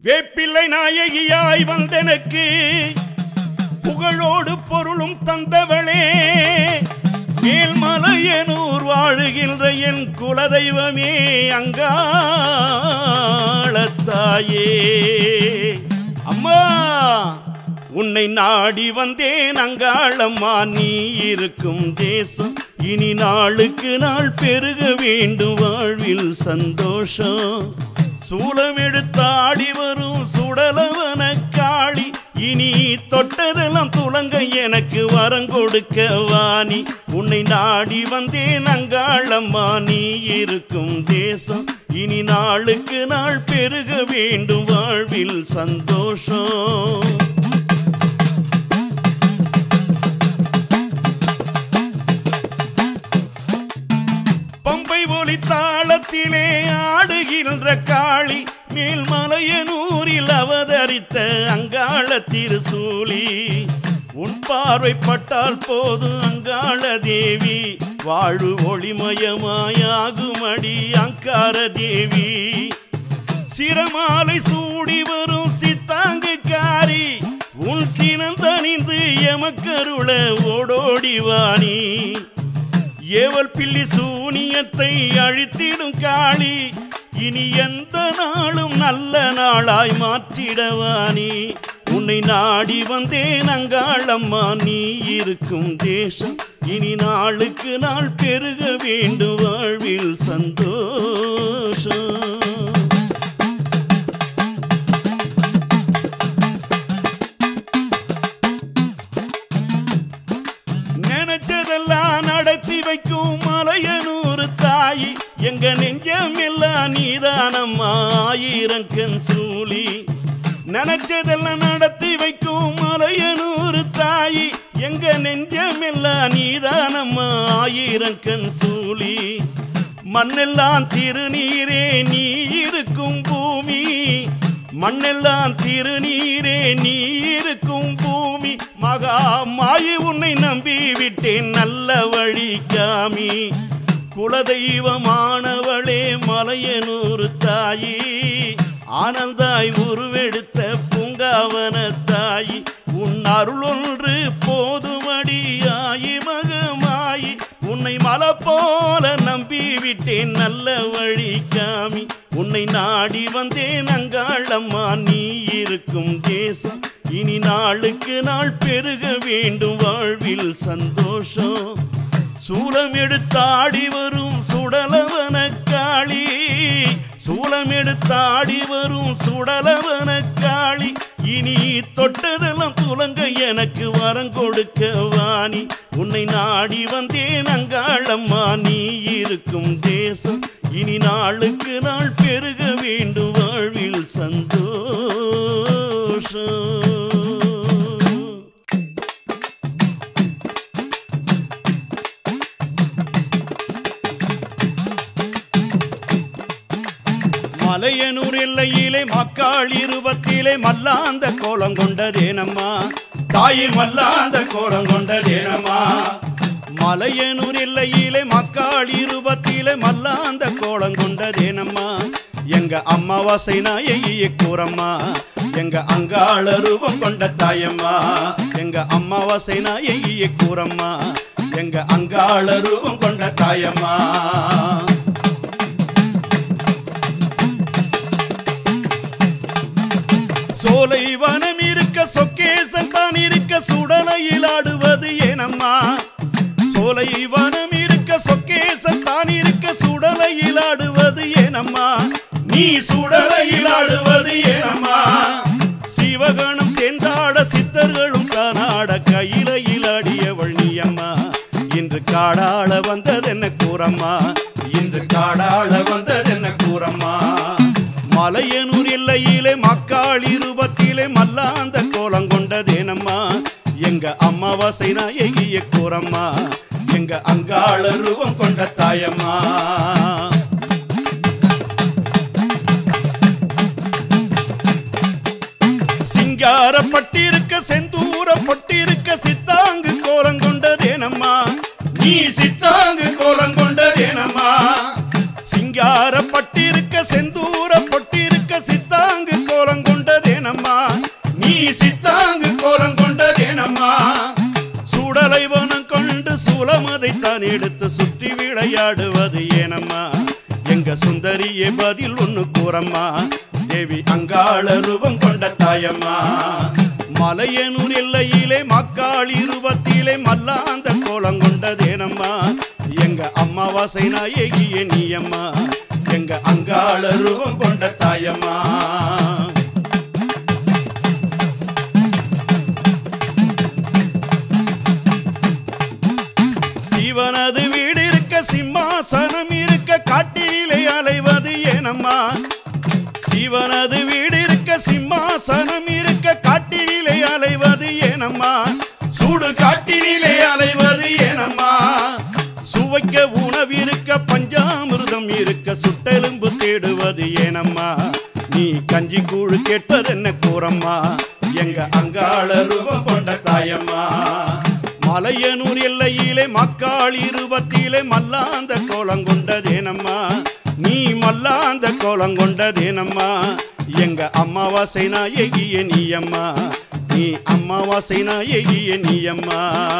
வேப்பிள்ளை நாயகியாய் வந்தெனக்கு புகழோடு பொருளும் தந்தவளே மேல்மலையனூர் வாழுகின்ற என் குலதெய்வமே அங்காளத்தாயே அம்மா உன்னை நாடி வந்தேன் அங்காளம்மா நீ இருக்கும் தேசம் இனி நாளுக்கு நாள் பெருக வேண்டும் வாழ்வில் சந்தோஷம் சூலம் எடுத்தாடி வரும் சுடலவன காளி இனி தொட்டதெல்லாம் துலங்க எனக்கு வரம் கொடுக்க வாணி உன்னை நாடி வந்தேன் அங்காளம்மா நீ இருக்கும் தேசம் இனி நாளுக்கு நாள் பெருக வேண்டும் வாழ்வில் சந்தோஷம் பம்பை ஒலி தாளத்திலே ஆடுகின்ற காளி மேல்மலையனூரில் அவதரித்த அங்காள திருசூலி உன் பார்வைப்பட்டால் போதும் அங்காள தேவி வாழு ஒளிமயமாயாகுமடி அங்கார தேவி சிரமாலை சூடி வரும் சித்தாங்கு காரி உன் சினந்தணிந்து எமக்கருள ஓடோடி வாணி ஏவல் பில்லி சூனியத்தை அழித்திடும் காளி இனி எந்த நாளும் நல்ல நாளாய் மாற்றிடவானி உன்னை நாடி வந்தேன் அங்காளம்மா நீ இருக்கும் தேசம் இனி நாளுக்கு நாள் பெருக வேண்டும் வாழ்வில் சந்தோஷம் நினைச்சதெல்லாம் நடத்தி வைக்கும் மலையனூர் தாயி எங்க நெஞ்சம் எல்லாம் நீதானம்மா ஆயிரம் கண் சூலி நினைச்சதெல்லாம் நடத்தி வைக்கும் மலையனூர் தாயி எங்க நெஞ்சம் எல்லாம் நீதானம்மா ஆயிரம் கண் சூலி மண்ணெல்லாம் திருநீரே நீ இருக்கும் பூமி மண்ணெல்லாம் திருநீரே நீ இருக்கும் பூமி மகா மாயி உன்னை நம்பி விட்டேன் நல்ல வழி காமி குலதெய்வமானவளே மலையனூர் தாயி ஆனந்தாய் உருவெடுத்த பூங்காவன தாயி உன் அருள் ஒன்று போதுமடியாயி மகமாயி உன்னை மலை போல நம்பி விட்டேன் நல்ல வழி காமி உன்னை நாடி வந்தேன் அங்காளம்மா நீ இருக்கும் தேசம் இனி நாளுக்கு நாள் பெருக வேண்டும் வாழ்வில் சந்தோஷம் சூலம் எடுத்தாடி வரும் சுடலவன காளி சூலம் எடுத்தாடி வரும் சுடலவன காளி இனி தொட்டதெல்லாம் துலங்க எனக்கு வரம் கொடுக்க வாணி உன்னை நாடி வந்தேன் அங்காளம்மா நீ இருக்கும் தேசம் இனி நாளுக்கு நாள் பெருக வேண்டும் வாழ்வில் சந்தோஷம் மலையனூர் எல்லையிலே மக்காள் இருபத்திலே மல்லாந்த கோலம் கொண்டதேனம்மா தாய் மல்லாந்த கோலம் கொண்டதேனம்மா மலையனூர் எல்லையிலே மக்காள் இருபத்திலே மல்லாந்த கோலம் கொண்டதேனம்மா எங்க அம்மாவாசை நாயகிய கூறம்மா எங்க அங்காள ரூபம் கொண்ட தாயம்மா எங்க அம்மாவாசை நாயகிய கூறம்மா எங்க அங்காள ரூபம் கொண்ட தாயம்மா சோலை வனம் இருக்க சொக்கேசன் தான் இருக்க சுடலையில் ஆடுவது ஏனம்மா சோலை வனம் இருக்க சொக்கேசன் தான் இருக்க சுடலையில் ஆடுவது ஏனம்மா நீ சுடலையில் ஆடுவது ஏனம்மா சிவகணம் சென்றாட சித்தர்களும் தானாட கையிலையில் ஆடியவள் நீ அம்மா இன்று காடாள வந்ததென்ன கூறம்மா இன்று காடாள வந்ததென்ன கூறம்மா மலையனூர் எல்லையிலே மக்காள் இருபத்திலே மல்லாந்த கோலம் கொண்டதேனம்மா எங்க அம்மாவாசை நாயகிய கூறம்மா எங்க அங்காள ரூபம் கொண்ட தாயம்மா சிங்காரப்பட்டிருக்க செந்தூரப்பட்டிருக்க சித்தாங்கு கோலம் கொண்டதேனம்மா நீ சித்தாங்கு கோலம் கொண்டதேனம்மா சிங்காரப்பட்டிருக்க செந்தூரப்பட்டிருக்க சித்தாங்கு கோலம் கொண்ட நீ சித்தாங்கு கோலம் கொண்டதேனம்மா சுடலை வனம் கொண்டு சூலமதை தான் எடுத்து சுற்றி விளையாடுவது ஏனம்மா எங்க சுந்தரியே பதில் ஒண்ணு கூறம்மா தேவி அங்காள ரூபம் கொண்ட தாயம்மா மலையனூர் எல்லையிலே மக்காளி ரூபத்திலே மல்லாந்த கோலம் கொண்டதேனம்மா எங்க அம்மாவாசை நாயகிய நீயம்மா எங்க அங்காள ரூபம் கொண்ட தாயம்மா சிவனது வீடு இருக்க சிம்மாசனம் இருக்க காட்டிலே அலைவது ஏனம்மா சிவனது வீடு இருக்க சிம்மாசனம் இருக்க காட்டினிலே அலைவது ஏனம்மா சூடு காட்டினிலே அலைவது ஏனம்மா சுவைக்க உணவிருக்க பஞ்சாமிர்தம் இருக்க சுட்டெலும்பு தேடுவது ஏனம்மா நீ கஞ்சி கூழு கேட்பதென்ன கூறம்மா எங்க அங்காள ரூபம் கொண்ட தாயம்மா மலையனூர் எல்லையிலே மக்காள் இருபத்திலே மல்லாந்த கோலம் கொண்டதேனம்மா நீ மல்லாந்த கோலம் கொண்டதேனம்மா எங்க அம்மாவாசை நாயகிய நீயம்மா நீ அம்மாவாசை நாயகிய நீயம்மா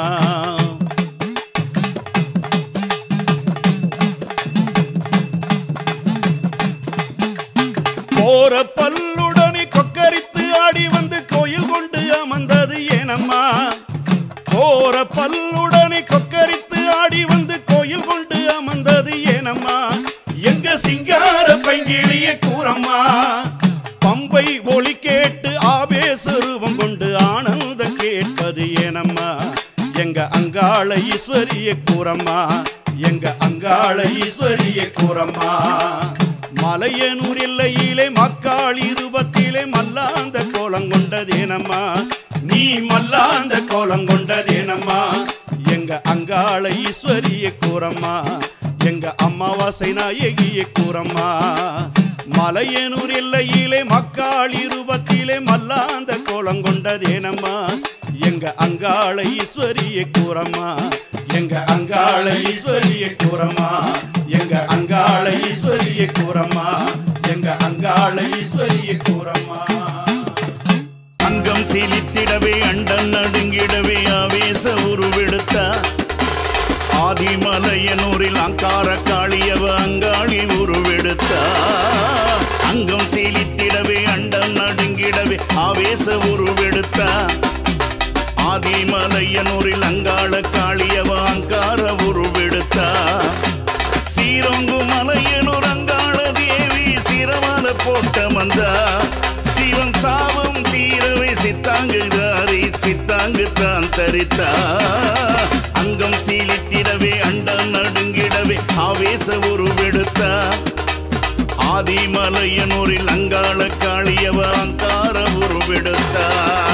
போற பல்லுடனே கொக்கரித்து ஆடி வந்து கோயில் கொண்டு அமர்ந்தது ஏனம்மா போற பல்லுடனே கொக்கரித்து ஆடி வந்து கோயில் கொண்டு அமர்ந்தது ஏனம்மா எங்க சிங்கார பைங்கிலிய கூறம்மா பம்பை ஒளி கேட்டு ஆவேசரூபம் கொண்டு ஆனந்த கேட்பது ஏனம்மா எங்க அங்காள ஈஸ்வரிய கூறம்மா எங்க அங்காள ஈஸ்வரிய கூறம்மா மலையனூர் எல்லையிலே மக்காள் இருபத்திலே மல்லாந்த கோலம் கொண்டதேனம்மா நீ மல்லாந்த கோலம் கொண்டதேனம்மா எங்க அங்காள ஈஸ்வரிய கூறம்மா எங்க அம்மாவாசை நாயகிய கூறம்மா மலையனூர் எல்லையிலே மக்காள் இருபத்திலே மல்லாந்த கோலம் கொண்டதேனம்மா எங்க அங்காள ஈஸ்வரிய கூறம்மா எங்க அங்காள ஈஸ்வரிய கூறம்மா எங்க அங்காள ஈஸ்வரிய கூறம்மா எங்க அங்காள ஈஸ்வரிய கூறம்மா அங்கம் சீலித்திடவே அண்டம் நடுங்கிடவே ஆவேச உருவெடுத்த ஆதிமலையனூரில் அங்கார காளியவ அங்காளி உருவெடுத்த அங்கம் சீலித்திடவே அண்டம் நடுங்கிடவே ஆவேச உருவெடுத்த ஆதிமலையனூரில் அங்காள காளியவ அங்கார உருவெடுத்த சீரொங்கு மலையனூர் அங்காள தேவி சிரமல போட்ட மந்தா சிவன் சாபம் தீரவே சித்தாங்கு தாரி சித்தாங்கு தான் தரித்தா அங்கம் சீலித்திடவே அண்டம் நடுங்கிடவே ஆவேச உருவெடுத்தா ஆதிமலையனூரில் அங்காள காளியவ அங்கார உருவெடுத்தா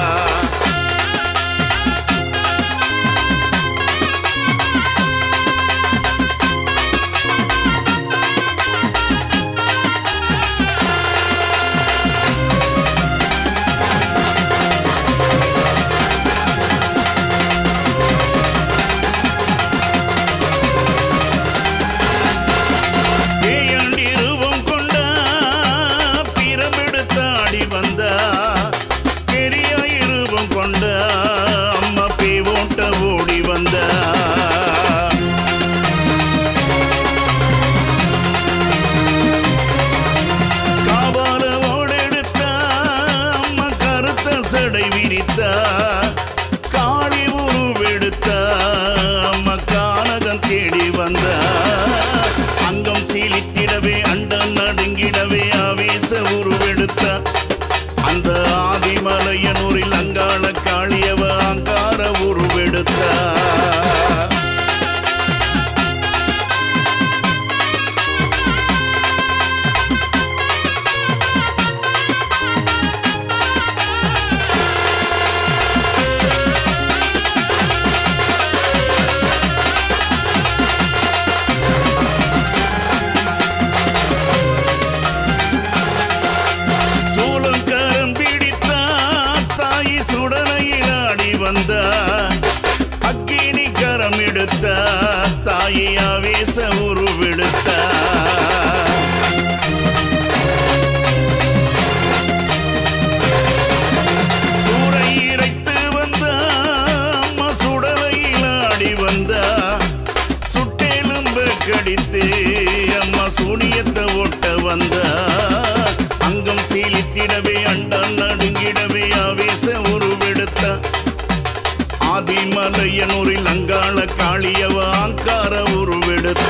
பேயாண்டி ரூபம் கொண்டா பிரமெடுத்தாடி வந்தா பெரியாய் ரூபம் கொண்டா அம்மா பே ஓட்ட ஓடி வந்தா காவால ஓடெடுத்தா அம்மா கருத்த சடை விரித்தா காளி உருவெடுத்தா அம்மா கானகம் தேடி வந்தா அங்கம் சீலித்திடவே அண்டம் நடுங்கிடவே ஆவேச உருவெடுத்தா அந்த ஆதிமலையனூரில் அங்காள காளியவ அங்கார உருவெடுத்தா சிலிர்த்திடவே அண்டன் நடுங்கிடவே ஆவேச உருவெடுத்த ஆதிமலையனூரில் அங்காள காளியவ ஆங்கார உருவெடுத்த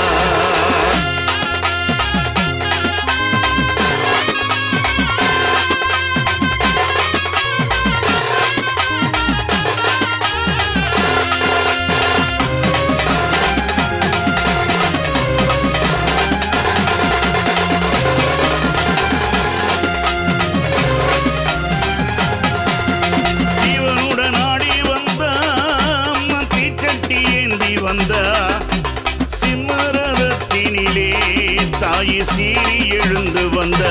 சிவனுடன் ஆடி வந்த அம்மா தீச்சட்டி ஏந்தி வந்த சிம்மரதத்தினிலே தாய் சீறி எழுந்து வந்த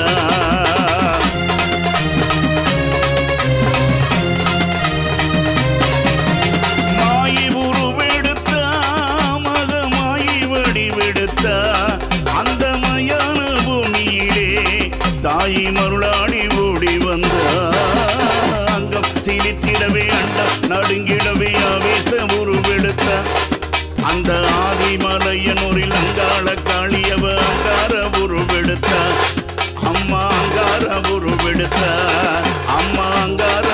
மாயி உருவெடுத்த மகமாயி வடிவெடுத்த அந்த மயான பூமியிலே தாய் மருளாடி ஓடி வந்த அங்கம் சிலித்திடவே அண்டம் நடுங்கிடவே ஆவேச உருவெடுத்த அந்த ஆதிமலையனூரில் அங்காள காளியவ அங்கார உருவெடுத்த அம்மா அங்கார உருவெடுத்த அம்மா அங்கார